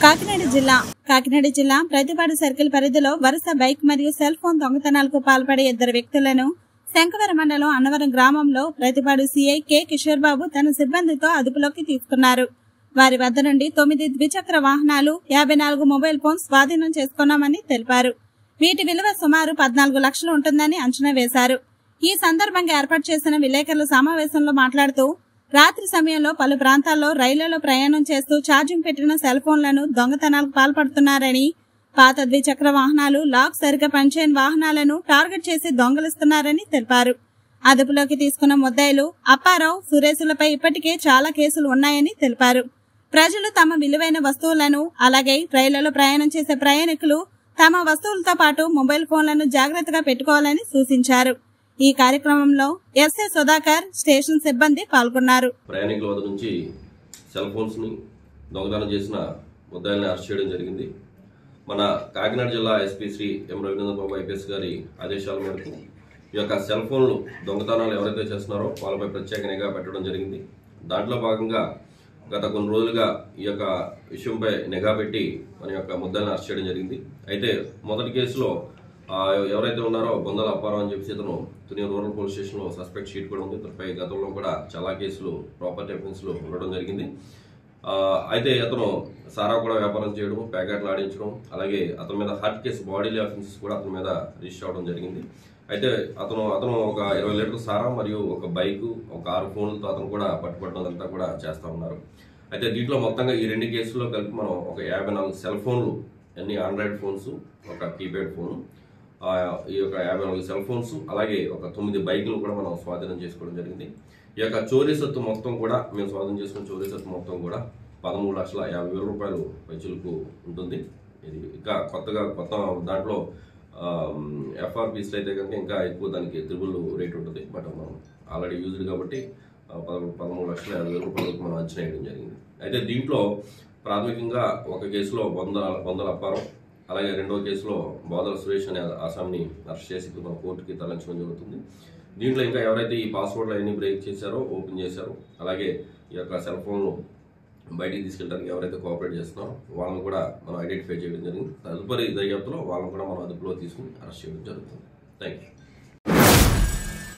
కాకినాడ జిల్లా కాకినాడ జిల్లా ప్రతిపాడు సర్కిల్ పరిధిలో వరుస బైక్ మరియు సెల్ ఫోన్ దొంగతనాలకు పాల్పడే ఇద్దరు వ్యక్తులను శంకవరం మండలం అన్నవరం గ్రామంలో ప్రతిపాడు సీఐ కె కిషోర్ బాబు తన సిబ్బందితో అదుపులోకి తీసుకున్నారు వారి వద్ద నుండి తొమ్మిది ద్విచక్ర వాహనాలు యాభై నాలుగు మొబైల్ ఫోన్స్ స్వాధీనం చేసుకున్నామని తెలిపారు వీటి విలువ సుమారు పద్నాలుగు లక్షలు ఉంటుందని అంచనా వేశారు ఈ సందర్భంగా ఏర్పాటు చేసిన విలేకరుల సమావేశంలో మాట్లాడుతూ రాత్రి సమయంలో పలు ప్రాంతాల్లో రైళ్లలో ప్రయాణం చేస్తూ ఛార్జింగ్ పెట్టిన సెల్ ఫోన్లను దొంగతనాలకు పాల్పడుతున్నారని పాత ద్విచక్ర వాహనాలు లాక్ సరిగా పనిచేయని వాహనాలను టార్గెట్ చేసి దొంగలిస్తున్నారని తెలిపారు అదుపులోకి తీసుకున్న ముద్దాయిలు అప్పారావు సురేశులపై ఇప్పటికే చాలా కేసులు ఉన్నాయని తెలిపారు ప్రజలు తమ విలువైన వస్తువులను అలాగే రైళ్లలో ప్రయాణం చేసే ప్రయాణికులు తమ వస్తువులతో పాటు మొబైల్ ఫోన్లను జాగ్రత్తగా పెట్టుకోవాలని సూచించారు ఈ కార్యక్రమంలో ఎస్ఏ సుధాకర్ స్టేషన్ సిబ్బంది పాల్గొన్నారు ప్రయాణికుల వద్ద నుంచి సెల్ ఫోన్స్ని దొంగతనం చేసిన ముద్దాయిల్ని అరెస్ట్ చేయడం జరిగింది మన కాకినాడ జిల్లా SP Sri M Ravindra Babu IPS గారి ఆదేశాల మేరకు ఈ యొక్క సెల్ ఫోన్లు దొంగతనాలు ఎవరైతే చేస్తున్నారో వాళ్ళపై ప్రత్యేక నిఘా పెట్టడం జరిగింది దాంట్లో భాగంగా గత కొన్ని రోజులుగా ఈ యొక్క విషయంపై నిఘా పెట్టి మన యొక్క ముద్దాయిల్ని అరెస్ట్ చేయడం జరిగింది అయితే మొదటి కేసులో ఆ, ఎవరైతే ఉన్నారో బొందల అప్పారావు అని చెప్పేసి ఇతను తుని రూరల్ పోలీస్ స్టేషన్లో సస్పెక్ట్ షీట్ కూడా ఉంది ఇతనిపై గతంలో కూడా చాలా కేసులు ప్రాపర్టీ అఫెన్స్లు ఉండడం జరిగింది ఆ, అయితే అతను సారా కూడా వ్యాపారం చేయడం ప్యాకెట్లు ఆడించడం అలాగే అతని మీద హార్ట్ కేసు బాడీలీ అఫెన్సెస్ కూడా అతని మీద రిజిస్టర్ అవడం జరిగింది అయితే అతను అతను ఒక ఇరవై లీటర్ల సారా మరియు ఒక బైక్ ఒక ఆరు ఫోన్లతో అతను కూడా పట్టుబట్టడం అంతా కూడా చేస్తా ఉన్నారు అయితే దీంట్లో మొత్తంగా ఈ రెండు కేసుల్లో కలిపి మనం ఒక యాభై నాలుగు సెల్ ఫోన్లు అన్ని ఆండ్రాయిడ్ ఫోన్స్ ఒక కీప్యాడ్ ఫోన్ ఆ, ఈ యొక్క యాభై నాలుగు సెల్ ఫోన్స్ అలాగే ఒక తొమ్మిది బైకులు కూడా మనం స్వాధీనం చేసుకోవడం జరిగింది ఈ యొక్క చోరీ సత్తు మొత్తం కూడా మేము స్వాధీనం చేసుకున్న చోరీ సత్తు మొత్తం కూడా పదమూడు లక్షల యాభై వేల రూపాయలు పైచులకు ఉంటుంది ఇది ఇంకా కొత్తగా కొత్త దాంట్లో ఎఫ్ఆర్పీస్లో అయితే కనుక ఇంకా ఎక్కువ దానికి త్రిబుల్ రేట్ ఉంటుంది బట్ మనం ఆల్రెడీ యూజ్డ్ కాబట్టి ఆ, పదమూడు పదమూడు లక్షల యాభై వేల రూపాయలకు మనం అంచనా వేయడం జరిగింది అయితే దీంట్లో ప్రాథమికంగా ఒక కేసులో వందల వందల అప్పారం అలాగే రెండో కేసులో బోదల సురేష్ అనే ఆసాంని అరెస్ట్ చేసి ఇప్పుడు మన కోర్టుకి తరలించడం జరుగుతుంది దీంట్లో ఇంకా ఎవరైతే ఈ పాస్వర్డ్లు అన్ని బ్రేక్ చేశారో ఓపెన్ చేశారో అలాగే ఈ యొక్క సెల్ ఫోన్లు బయటికి తీసుకెళ్ళడానికి ఎవరైతే కోఆపరేట్ చేస్తున్నారో వాళ్ళని కూడా మనం ఐడెంటిఫై చేయడం జరిగింది తదుపరి దర్యాప్తులో వాళ్ళని కూడా మనం అదుపులో తీసుకుని అరెస్ట్ చేయడం జరుగుతుంది థ్యాంక్ యూ